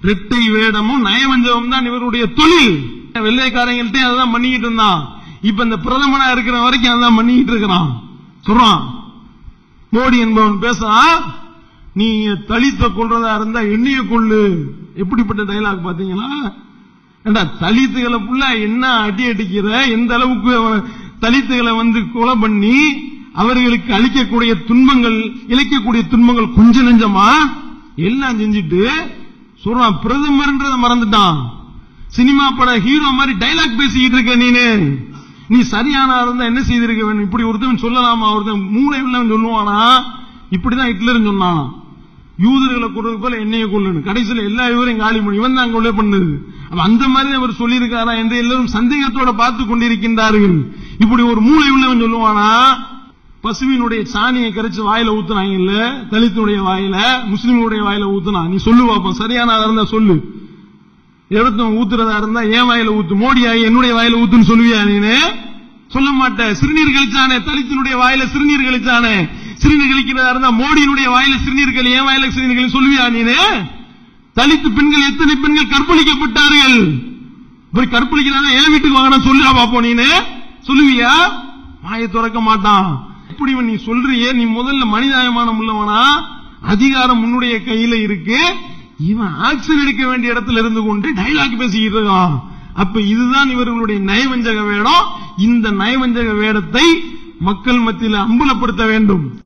ரெட்டை வேடமும் நயவஞ்சகம் தான் இவருடைய தொழில் வெள்ளைக்காரங்கள்ட்ட அதான் பண்ணிக்கிட்டு இருந்தான் இப்ப இந்த பிரதமனா இருக்கிற வரைக்கும் அதான் பண்ணிக்கிட்டு இருக்கிறான் சொல்றான் மோடி என்பவன் பேசுறான் நீ தலித்த கொள்றதா இருந்தா எண்ணிய கொள்ளு எப்படிப்பட்ட டைலாக் பாத்தீங்களா ஏண்டா தலித்துகளை புள்ள என்ன அடி அடிக்கிற எந்த அளவுக்கு அவன் தலித்துகளை வந்து கொலை பண்ணி அவர்களுக்கு அளிக்கக்கூடிய துன்பங்கள் இழைக்கக்கூடிய துன்பங்கள் கொஞ்ச நெஞ்சமா எல்லாம் செஞ்சுட்டு சொல்றான் பிரதமர்ன்றத மறந்துட்டான் சினிமா பட ஹீரோ மாதிரி டைலாக் பேசிக்கிட்டு இருக்க நீனு நீ சரியான இருந்தா என்ன செய்திருக்க வேணும் இப்படி ஒருத்தன் சொல்லலாமா ஒருத்தன் மூளை உள்ளவன் சொல்லுவானா இப்படிதான் ஹிட்லர் சொன்னான் யூதர்களை கொள்றது போல என்னைய கொள்ளணும் கடைசியில் எல்லா இவரையும் காலி பண்ணி இவன் தான் கொலை பண்ணது அப்ப அந்த மாதிரி அவர் சொல்லியிருக்காரா என்று எல்லாரும் சந்தேகத்தோட பார்த்து கொண்டிருக்கின்றார்கள் இப்படி ஒரு மூளை உள்ளவன் சொல்லுவானா பசுவினுடைய சாணியை கரைச்சு வாயில ஊத்துனாங்க இல்ல தலித்துடைய வாயில முஸ்லிமுடைய வாயில ஊத்துனா நீ சொல்லு பாப்போம் சரியான இருந்தா சொல்லு எடுத்தவன் ஊத்துறதா இருந்தா என் வாயில ஊத்து மோடி ஆகி என்னுடைய வாயில ஊத்துன்னு சொல்லுவியா நீனு சொல்ல மாட்ட சிறுநீர் கழிச்சானே தலித்தினுடைய வாயில சிறுநீர் கழிச்சானே சிறுநீர் கழிக்கிறதா இருந்தா மோடியினுடைய வாயில சிறுநீர் கழி என் வாயில சிறுநீர் கழி சொல்லுவியா நீனு தலித்து பெண்கள் எத்தனை பெண்கள் கற்பழிக்கப்பட்டார்கள் இப்படி கற்பழிக்கிறாங்க என் வீட்டுக்கு வாங்கினா சொல்லுடா பாப்போம் நீனு சொல்லுவியா வாயை திறக்க மாட்டான் இப்படி நீ சொல்றியே நீ முதல்ல மனிதாயமானம் உள்ளவனா அதிகாரம் உன்னுடைய கையில இருக்கு இவன் ஆக்சன் எடுக்க வேண்டிய இடத்துல இருந்து கொண்டு டைலாக் பேசிக்கிட்டு இருக்கான் அப்ப இதுதான் இவர்களுடைய நயவஞ்சக வேடம் இந்த நயவஞ்சக வேடத்தை மக்கள் மத்தியில் அம்பலப்படுத்த வேண்டும்